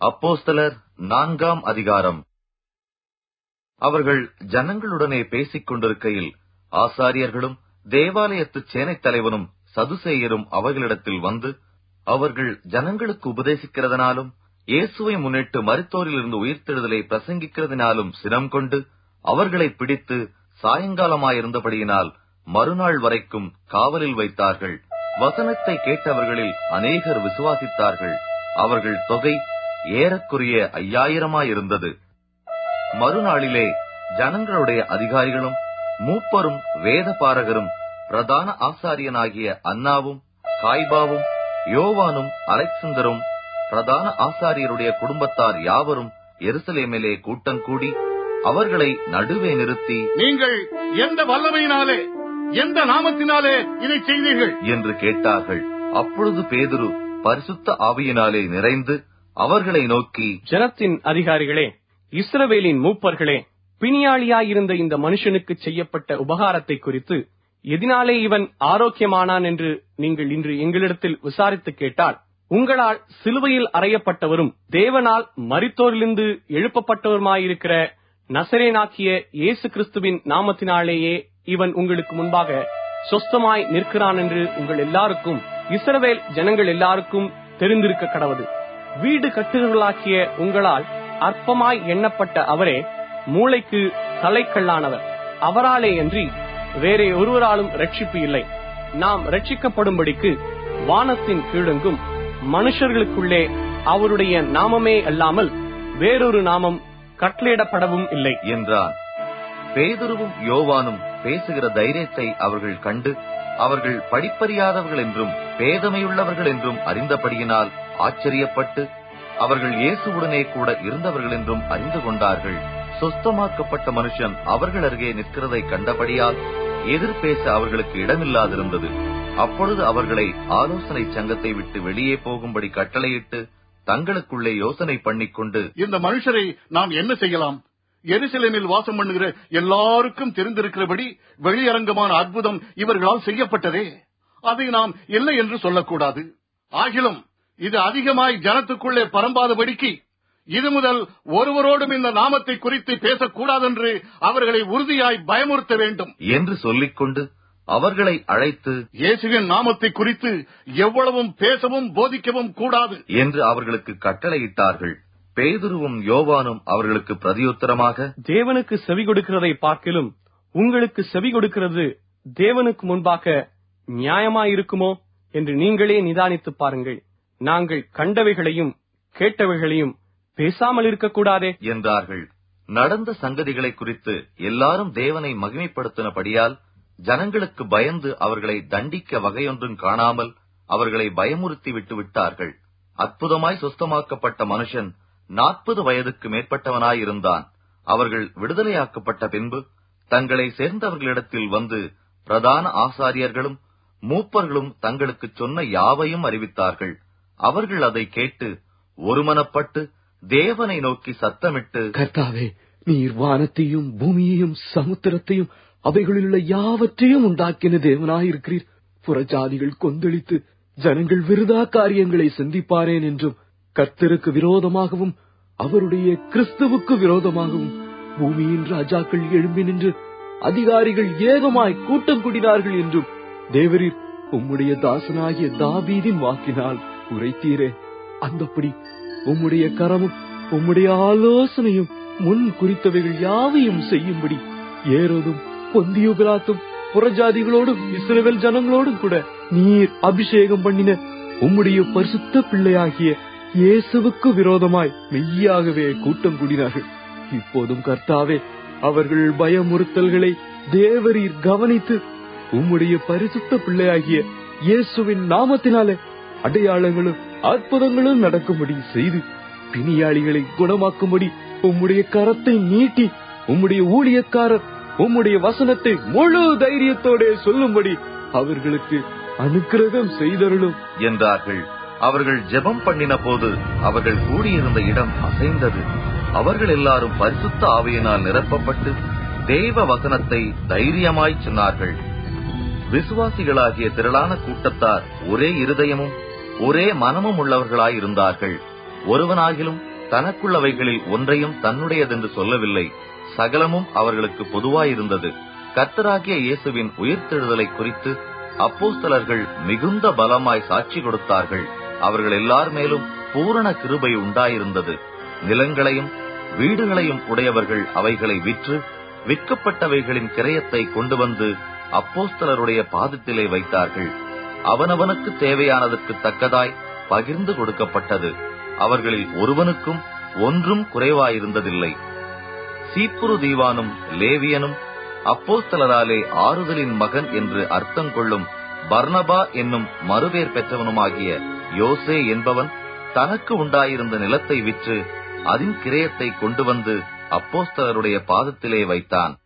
அப்போஸ்தலர் நான்காம் அதிகாரம் அவர்கள் ஜனங்களுடனே பேசிக் கொண்டிருக்கையில் ஆசாரியர்களும் தேவாலயத்து சேனைத் தலைவனும் சதுசேயரும் அவர்களிடத்தில் வந்து அவர்கள் ஜனங்களுக்கு உபதேசிக்கிறதுனாலும் இயேசுவை முன்னிட்டு மருத்தோரிலிருந்து உயிர்த்தெழுதலை பிரசங்கிக்கிறதுனாலும் சினம் கொண்டு அவர்களை பிடித்து சாயங்காலமாயிருந்தபடியினால் மறுநாள் வரைக்கும் காவலில் வைத்தார்கள் வசனத்தை கேட்டவர்களில் அநேகர் விசுவாசித்தார்கள் அவர்கள் தொகை ஏறக்குறைய ஐயாயிரமாயிருந்தது மறுநாளிலே ஜனங்களுடைய அதிகாரிகளும் மூப்பரும் வேத பாரகரும் பிரதான ஆசாரியனாகிய அன்னாவும் காய்பாவும் யோவானும் அலெக்சந்தரும் பிரதான ஆசாரியருடைய குடும்பத்தார் யாவரும் எருசலேமிலே கூட்டம் கூடி அவர்களை நடுவே நிறுத்தி நீங்கள் எந்த வல்லமையினாலே எந்த நாமத்தினாலே இதை செய்தீர்கள் என்று கேட்டார்கள் அப்பொழுது பேதுரு பரிசுத்த ஆவியினாலே நிறைந்து அவர்களை நோக்கி ஜனத்தின் அதிகாரிகளே இஸ்ரவேலின் மூப்பர்களே பிணியாளியாயிருந்த இந்த மனுஷனுக்கு செய்யப்பட்ட உபகாரத்தை குறித்து எதினாலே இவன் ஆரோக்கியமானான் என்று நீங்கள் இன்று எங்களிடத்தில் விசாரித்து கேட்டால் உங்களால் சிலுவையில் அறையப்பட்டவரும் தேவனால் மரித்தோரிலிருந்து எழுப்பப்பட்டவருமாயிருக்கிற நசரேனாக்கிய இயேசு கிறிஸ்துவின் நாமத்தினாலேயே இவன் உங்களுக்கு முன்பாக சொஸ்தமாய் நிற்கிறான் என்று உங்கள் எல்லாருக்கும் இஸ்ரவேல் ஜனங்கள் எல்லாருக்கும் தெரிந்திருக்க கடவது வீடு கட்டுகிறவர்களாக்கிய உங்களால் அற்பமாய் எண்ணப்பட்ட அவரே மூளைக்கு தலைக்கல்லானவர் அவராலே அன்றி வேறே ஒருவராலும் ரட்சிப்பு இல்லை நாம் ரட்சிக்கப்படும்படிக்கு வானத்தின் கீழெங்கும் மனுஷர்களுக்குள்ளே அவருடைய நாமமே அல்லாமல் வேறொரு நாமம் கட்டளையிடப்படவும் இல்லை என்றான் பேதுருவும் யோவானும் பேசுகிற தைரியத்தை அவர்கள் கண்டு அவர்கள் படிப்பறியாதவர்கள் என்றும் பேதமையுள்ளவர்கள் என்றும் அறிந்தபடியினால் ஆச்சரியப்பட்டு அவர்கள் இயேசுவுடனே கூட இருந்தவர்கள் என்றும் அறிந்து கொண்டார்கள் சொஸ்தமாக்கப்பட்ட மனுஷன் அவர்கள் அருகே நிற்கிறதை கண்டபடியால் எதிர்பேச அவர்களுக்கு இடமில்லாதிருந்தது அப்பொழுது அவர்களை ஆலோசனை சங்கத்தை விட்டு வெளியே போகும்படி கட்டளையிட்டு தங்களுக்குள்ளே யோசனை பண்ணிக்கொண்டு இந்த மனுஷரை நாம் என்ன செய்யலாம் எருசலேமில் வாசம் பண்ணுகிற எல்லாருக்கும் தெரிந்திருக்கிறபடி வெளியரங்கமான அற்புதம் இவர்களால் செய்யப்பட்டதே அதை நாம் இல்லை என்று சொல்லக்கூடாது ஆகிலும் இது அதிகமாய் ஜனத்துக்குள்ளே பரம்பாதபடிக்கு இது முதல் ஒருவரோடும் இந்த நாமத்தை குறித்து பேசக்கூடாதென்று அவர்களை உறுதியாய் பயமுறுத்த வேண்டும் என்று சொல்லிக்கொண்டு அவர்களை அழைத்து இயேசுவின் நாமத்தை குறித்து எவ்வளவும் பேசவும் போதிக்கவும் கூடாது என்று அவர்களுக்கு கட்டளையிட்டார்கள் பேதுருவும் யோவானும் அவர்களுக்கு பிரதியுத்தரமாக தேவனுக்கு செவி கொடுக்கிறதை பார்க்கிலும் உங்களுக்கு செவி கொடுக்கிறது தேவனுக்கு முன்பாக நியாயமாயிருக்குமோ என்று நீங்களே நிதானித்துப் பாருங்கள் நாங்கள் கண்டவைகளையும் கேட்டவைகளையும் பேசாமல் இருக்கக்கூடாதே என்றார்கள் நடந்த சங்கதிகளை குறித்து எல்லாரும் தேவனை மகிமைப்படுத்தினபடியால் ஜனங்களுக்கு பயந்து அவர்களை தண்டிக்க வகையொன்றும் காணாமல் அவர்களை பயமுறுத்தி விட்டு விட்டார்கள் அற்புதமாய் சுஸ்தமாக்கப்பட்ட மனுஷன் நாற்பது வயதுக்கு மேற்பட்டவனாயிருந்தான் அவர்கள் விடுதலையாக்கப்பட்ட பின்பு தங்களை சேர்ந்தவர்களிடத்தில் வந்து பிரதான ஆசாரியர்களும் மூப்பர்களும் தங்களுக்கு சொன்ன யாவையும் அறிவித்தார்கள் அவர்கள் அதை கேட்டு ஒருமனப்பட்டு தேவனை நோக்கி சத்தமிட்டு கர்த்தாவே நீர் வானத்தையும் பூமியையும் சமுத்திரத்தையும் அவைகளிலுள்ள யாவற்றையும் உண்டாக்கின தேவனாயிருக்கிறீர் புறஜாதிகள் கொந்தளித்து ஜனங்கள் விருதா காரியங்களை சிந்திப்பாரேன் என்றும் கர்த்தருக்கு விரோதமாகவும் அவருடைய கிறிஸ்துவுக்கு விரோதமாகவும் பூமியின் ராஜாக்கள் எழும்பி நின்று அதிகாரிகள் ஏகமாய் கூட்டம் கூடினார்கள் என்றும் தேவரீர் உம்முடைய தாசனாகிய தாபீதின் வாக்கினால் உரைத்தீரே அந்தப்படி உம்முடைய கரமும் உம்முடைய ஆலோசனையும் முன் குறித்தவைகள் யாவையும் செய்யும்படி ஏரோதும் பொந்தியுபிலாத்தும் புறஜாதிகளோடும் இஸ்ரவேல் ஜனங்களோடும் கூட நீர் அபிஷேகம் பண்ணின உம்முடைய பரிசுத்த பிள்ளையாகிய இயேசுவுக்கு விரோதமாய் மெய்யாகவே கூட்டம் கூடினார்கள் இப்போதும் கர்த்தாவே அவர்கள் பயமுறுத்தல்களை தேவரீர் கவனித்து உம்முடைய பரிசுத்த பிள்ளையாகிய இயேசுவின் நாமத்தினாலே அடையாளங்களும் அற்புதங்களும் நடக்கும்படி செய்து பிணியாளிகளை குணமாக்கும்படி உம்முடைய கரத்தை நீட்டி உம்முடைய ஊழியக்காரர் உம்முடைய வசனத்தை முழு தைரியத்தோட சொல்லும்படி அவர்களுக்கு அனுக்கிரகம் செய்தருளும் என்றார்கள் அவர்கள் ஜெபம் பண்ணின போது அவர்கள் கூடியிருந்த இடம் அசைந்தது அவர்கள் எல்லாரும் பரிசுத்த ஆவியினால் நிரப்பப்பட்டு தேவ வசனத்தை தைரியமாய் சொன்னார்கள் விசுவாசிகளாகிய திரளான கூட்டத்தார் ஒரே இருதயமும் ஒரே மனமும் உள்ளவர்களாயிருந்தார்கள் ஒருவனாகிலும் தனக்குள்ளவைகளில் ஒன்றையும் தன்னுடையதென்று சொல்லவில்லை சகலமும் அவர்களுக்கு பொதுவாயிருந்தது கர்த்தராகிய இயேசுவின் உயிர்த்தெழுதலை குறித்து அப்போஸ்தலர்கள் மிகுந்த பலமாய் சாட்சி கொடுத்தார்கள் அவர்கள் எல்லார் மேலும் பூரண கிருபை உண்டாயிருந்தது நிலங்களையும் வீடுகளையும் உடையவர்கள் அவைகளை விற்று விற்கப்பட்டவைகளின் கிரயத்தை கொண்டு வந்து அப்போஸ்தலருடைய பாதத்திலே வைத்தார்கள் அவனவனுக்கு தேவையானதற்கு தக்கதாய் பகிர்ந்து கொடுக்கப்பட்டது அவர்களில் ஒருவனுக்கும் ஒன்றும் குறைவாயிருந்ததில்லை சீப்புரு தீவானும் லேவியனும் அப்போஸ்தலராலே ஆறுதலின் மகன் என்று அர்த்தம் கொள்ளும் பர்னபா என்னும் மறுபேர் பெற்றவனுமாகிய யோசே என்பவன் தனக்கு உண்டாயிருந்த நிலத்தை விற்று அதன் கிரயத்தை கொண்டு வந்து அப்போஸ்தலருடைய பாதத்திலே வைத்தான்